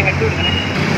ഇങ്ങനെ കെട്ടുകൊടുക്കണേ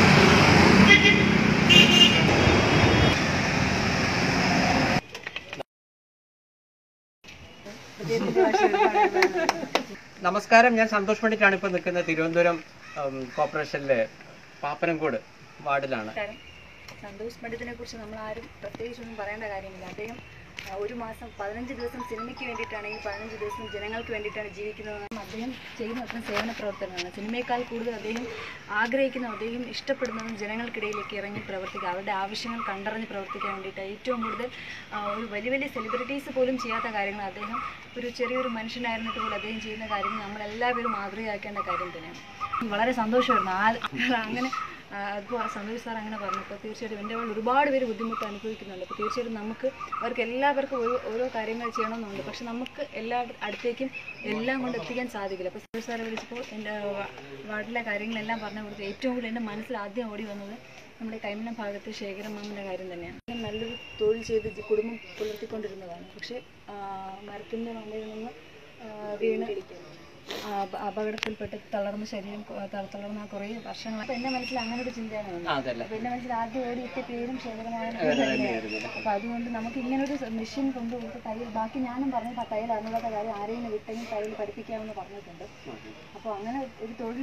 നമസ്കാരം ഞാൻ സന്തോഷ് പണ്ഡിറ്റാണ് ഇപ്പോൾ നിൽക്കുന്നത് തിരുവനന്തപുരം ഉം, കോർപ്പറേഷനിലെ പാപ്പനംകോട് വാർഡിലാണ് നമസ്കാരം സന്തോഷ് പണ്ഡിതിനെ കുറിച്ച് നമ്മൾ ആരും പ്രത്യേകിച്ചൊന്നും പറയേണ്ട കാര്യമില്ല അദ്ദേഹം ആ, ഒരു മാസം പതിനഞ്ച് ദിവസം സിനിമയ്ക്ക് വേണ്ടിയിട്ടാണ് ഈ പതിനഞ്ച് ദിവസം ജനങ്ങൾക്ക് വേണ്ടിയിട്ടാണ് ജീവിക്കുന്നത് അദ്ദേഹം ചെയ്യുന്ന അത്ര സേവന പ്രവർത്തനമാണ് സിനിമയേക്കാൾ കൂടുതൽ അദ്ദേഹം ആഗ്രഹിക്കുന്ന അദ്ദേഹം ഇഷ്ടപ്പെടുന്നതും ജനങ്ങൾക്കിടയിലേക്ക് ഇറങ്ങി പ്രവർത്തിക്കുക അവരുടെ ആവശ്യങ്ങൾ കണ്ടറിഞ്ഞ് പ്രവർത്തിക്കാൻ വേണ്ടിയിട്ട് ഏറ്റവും കൂടുതൽ ആ, ഒരു വലിയ വലിയ സെലിബ്രിറ്റീസ് പോലും ചെയ്യാത്ത കാര്യങ്ങൾ അദ്ദേഹം ഒരു ചെറിയൊരു മനുഷ്യനായിരുന്നിട്ട് പോലും അദ്ദേഹം ചെയ്യുന്ന കാര്യങ്ങൾ നമ്മളെല്ലാവരും മാതൃകയാക്കേണ്ട കാര്യം തന്നെയാണ് വളരെ സന്തോഷമായിരുന്നു ആ അങ്ങനെ ആ, അപ്പോൾ സന്തോഷ് സാർ അങ്ങനെ പറഞ്ഞപ്പോൾ തീർച്ചയായിട്ടും എൻ്റെ അവിടെ ഒരുപാട് പേര് ബുദ്ധിമുട്ട് അനുഭവിക്കുന്നുണ്ട് അപ്പോൾ തീർച്ചയായിട്ടും നമുക്ക് അവർക്ക് എല്ലാവർക്കും ഓരോ ഓരോ കാര്യങ്ങൾ ചെയ്യണമെന്നുണ്ട് പക്ഷെ നമുക്ക് എല്ലാ അടുത്തേക്കും എല്ലാം കൊണ്ട് എത്തിക്കാൻ സാധിക്കില്ല അപ്പോൾ സന്തോഷ് സാറെ വിളിച്ചപ്പോൾ എൻ്റെ വാ- വാർഡിലെ കാര്യങ്ങളെല്ലാം പറഞ്ഞു കൊടുത്തു ഏറ്റവും കൂടുതൽ എൻ്റെ മനസ്സിൽ ആദ്യം ഓടി വന്നത് നമ്മുടെ കൈമന ഭാഗത്ത് ശേഖരമാമൻ്റെ കാര്യം തന്നെയാണ് അദ്ദേഹം നല്ലൊരു തൊഴിൽ ചെയ്ത് ജി- കുടുംബം പുലർത്തിക്കൊണ്ടിരുന്നതാണ് പക്ഷേ ആ, മരത്തിൻ്റെ മണ്ടയിൽ നിന്ന് ആ, വീണ് ആ, അപ- അപകടത്തിൽപ്പെട്ട് തളർന്ന ശരീരം കൊ- ത- തളർന്ന കുറേ വർഷങ്ങൾ അപ്പൊ എന്റെ മനസ്സിൽ അങ്ങനെ ഒരു ചിന്തയാണ് വന്നത് ആ, അതല്ലേ അപ്പൊ എന്റെ മനസ്സിൽ ആദ്യം ഓടിയെത്തിയ പേരും ശേഖരമായ അപ്പൊ അതുകൊണ്ട് നമുക്ക് ഇങ്ങനെ ഒരു മെഷീൻ കൊണ്ടുപോയിട്ട് തയ്യൽ ബാക്കി ഞാനും പറഞ്ഞു "പ- തയ്യൽ അറിഞ്ഞാത്ത കാര്യം ആരെയും വിട്ടെങ്കിൽ തയ്യൽ പഠിപ്പിക്കാമെന്ന് പറഞ്ഞിട്ടുണ്ട് അപ്പോൾ അങ്ങനെ ഒരു തൊഴിൽ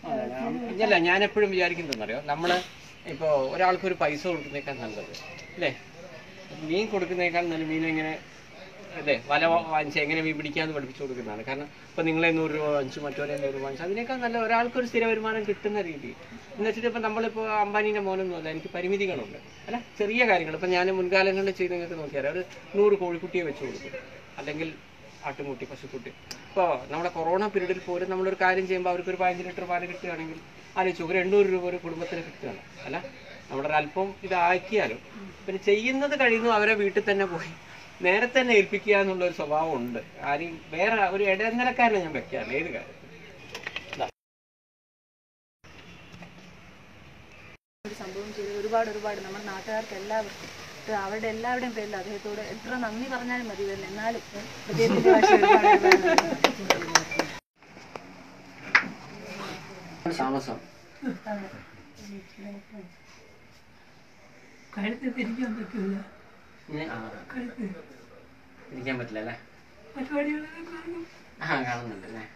ആ, അല്ല ഞാൻ എപ്പോഴും വിചാരിക്കുന്നതെന്നറിയോ നമ്മള് ഇപ്പോ ഒരാൾക്ക് ഒരു പൈസ കൊടുക്കുന്നേക്കാൾ നല്ലത് അല്ലേ മീൻ കൊടുക്കുന്നേക്കാൾ നല്ല മീൻ എങ്ങനെ അതെ വല വാങ്ങിച്ച് എങ്ങനെ മീൻ പിടിക്കാന്ന് പഠിപ്പിച്ചു കൊടുക്കുന്നതാണ് കാരണം ഇപ്പൊ നിങ്ങളെ നൂറ് രൂപ വാങ്ങിച്ചു മറ്റൊരെ നൂറ് രൂപ വാങ്ങിച്ചു അതിനേക്കാൾ നല്ല ഒരാൾക്ക് ഒരു സ്ഥിര വരുമാനം കിട്ടുന്ന രീതി എന്ന് വെച്ചിട്ട് ഇപ്പൊ നമ്മളിപ്പോ അംബാനിന്റെ മോനൊന്നുമല്ല എനിക്ക് പരിമിതികളുണ്ട് അല്ല ചെറിയ കാര്യങ്ങൾ ഇപ്പൊ ഞാൻ മുൻകാലങ്ങളിൽ ചെയ്ത് നിങ്ങൾക്ക് നോക്കിയാൽ ഒരു നൂറ് കോഴിക്കുട്ടിയെ വെച്ച് കൊടുക്കും അല്ലെങ്കിൽ ആട്ടുംകുട്ടി പശുക്കുട്ടി ഇപ്പോൾ നമ്മുടെ കൊറോണ പീരീഡിൽ പോലും നമ്മളൊരു കാര്യം ചെയ്യുമ്പോൾ അവർക്ക് ഒരു പതിനഞ്ച് ലിറ്റർ പാല് കിട്ടുകയാണെങ്കിൽ ആലോചിച്ചു ഒരു എണ്ണൂറ് രൂപ ഒരു കുടുംബത്തിന് കിട്ടുകയാണ് അല്ല നമ്മുടെ ഒരു അല്പം ഇതാക്കിയാലും പിന്നെ ചെയ്യുന്നത് കഴിയുന്നു അവരെ വീട്ടിൽ തന്നെ പോയി നേരെ തന്നെ ഏൽപ്പിക്കുക എന്നുള്ള ഒരു സ്വഭാവം ഉണ്ട് ആരെയും വേറെ ഒരു ഇടനിലക്കാരനെ ഞാൻ വെക്കാറില്ല ഏത് കാര്യം ഒരു സംഭവം ചെയ്ത് ഒരുപാട് ഒരുപാട് നമ്മുടെ നാട്ടുകാർക്ക് എല്ലാവർക്കും ഇത് അവരുടെ എല്ലാവരുടെയും പേരിൽ അദ്ദേഹത്തോട് എത്ര നന്ദി പറഞ്ഞാലും മതി തന്നെ എന്നാലും അദ്ദേഹത്തിന്റെ ഭാഷ ഒരുപാട് ഒരുപാട് താമസം കഴുത്ത് തിരിക്കാൻ പറ്റൂല ഇനി- ആ, കഴുത്ത് ഇരിക്കാൻ പറ്റില്ല അല്ലേ പരിപാടികളൊക്കെ കാണും ആ കാണുന്നുണ്ട് അല്ലേ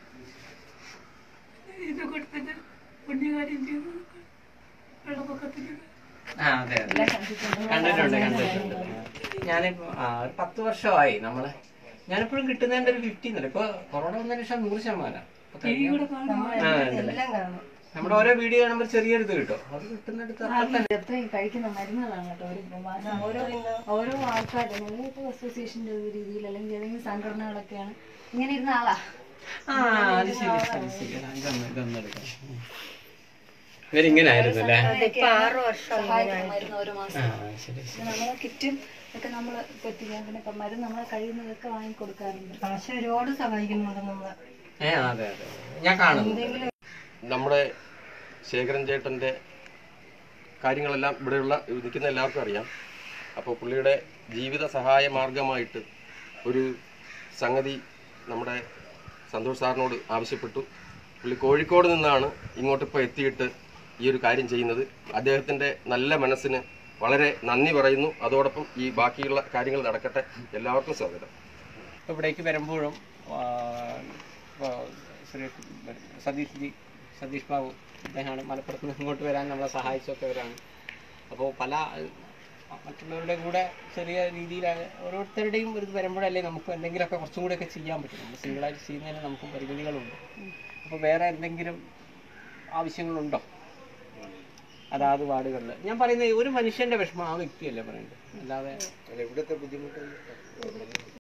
ഇത് കൊടുത്തിട്ട് പുണ്യകാര്യം ചെയ്തു വെള്ളപ്പൊക്കത്തിന് ആ അതെ അതെ കണ്ടിട്ടുണ്ട് കണ്ടിട്ടുണ്ട് ഞാനിപ്പോ ആ ഒരു പത്ത് വർഷമായി നമ്മള് ഞാനിപ്പോഴും കിട്ടുന്നതിന്റെ ഒരു ഫിഫ്റ്റീൻ അല്ല ഇപ്പൊ കൊറോണ വന്നതിന് ശേഷം നൂറ് ശതമാനം ഇപ്പൊ കഴിക്കാൻ- ആ, ഉണ്ടല്ലേ? നമ്മുടെ ഓരോ വീഡിയോ കാണുമ്പോൾ ചെറിയൊരു ഇത് കിട്ടും അത് കിട്ടുന്നിടത്ത് അപ്പൊ തന്നെ ഇതൊക്കെ കഴിക്കുന്ന മരുന്നുകളാണ് കേട്ടോ ഒരു മാസം ഓരോ ഓരോ ആൾക്കാർ ഞങ്ങളിപ്പോൾ അസോസിയേഷൻ്റെ ഒരു രീതിയിൽ അല്ലെങ്കിൽ ഏതെങ്കിലും സംഘടനകളൊക്കെയാണ് ഇങ്ങനെ ഇരുന്ന ആളാ ആ അത് ശരി ശരി ശരി എടാ, ഇതൊന്ന് ഇതൊന്ന് എടുക്കാം ഉം. ഇവരിങ്ങനെ ആയിരുന്നു അല്ലേ മരുന്ന് ഓരോ മാസം ആ ശരി ശരി നമ്മളെ കിറ്റും ഒക്കെ നമ്മൾ എത്തിക്കാൻ പിന്നെ ഇപ്പം മരുന്ന് നമ്മളെ കഴിയുന്നതൊക്കെ വാങ്ങി കൊടുക്കാറുണ്ട് പക്ഷെ ഒരുപാട് സഹായിക്കുന്നുണ്ട് നമ്മളെ ഏ അതെ അതെ ഞാൻ കാണുന്നു നമ്മുടെ ശേഖരൻ ചേട്ടൻ്റെ കാര്യങ്ങളെല്ലാം ഇവിടെയുള്ള നിൽക്കുന്ന എല്ലാവർക്കും അറിയാം അപ്പോൾ പുള്ളിയുടെ ജീവിത സഹായ മാർഗമായിട്ട് ഒരു സംഗതി നമ്മുടെ സന്തോഷ് സാറിനോട് ആവശ്യപ്പെട്ടു പുള്ളി കോഴിക്കോട് നിന്നാണ് ഇങ്ങോട്ട് ഇപ്പോൾ എത്തിയിട്ട് ഈ ഒരു കാര്യം ചെയ്യുന്നത് അദ്ദേഹത്തിൻ്റെ നല്ല മനസ്സിന് വളരെ നന്ദി പറയുന്നു അതോടൊപ്പം ഈ ബാക്കിയുള്ള കാര്യങ്ങൾ നടക്കട്ടെ എല്ലാവർക്കും സ്വാഗതം ഇവിടേക്ക് വരുമ്പോഴും ആ, ആ, ശ്രീ സതീഷ് ജി സതീഷ് ബാബു അദ്ദേഹമാണ് മലപ്പുറത്ത് നിന്ന് ഇങ്ങോട്ട് വരാൻ നമ്മളെ സഹായിച്ചൊക്കെ വരാണ് അപ്പോൾ പല ആ, മറ്റുള്ളവരുടെ കൂടെ ചെറിയ രീതിയിൽ ഓരോരുത്തരുടെയും ഒരു ഇത് വരുമ്പോഴല്ലേ നമുക്ക് എന്തെങ്കിലുമൊക്കെ കുറച്ചും കൂടെയൊക്കെ ചെയ്യാൻ പറ്റും നമ്മൾ സിംഗിളായിട്ട് ചെയ്യുന്നതിന് നമുക്ക് പരിമിതികളുണ്ട് അപ്പോൾ വേറെ എന്തെങ്കിലും ആവശ്യങ്ങളുണ്ടോ അതാത് വാർഡുകളിൽ ഞാൻ പറയുന്നത് ഒരു മനുഷ്യന്റെ വിഷമം ആ വ്യക്തിയല്ലേ പറയുന്നത് അല്ലാതെ ഇവിടുത്തെ ബുദ്ധിമുട്ട്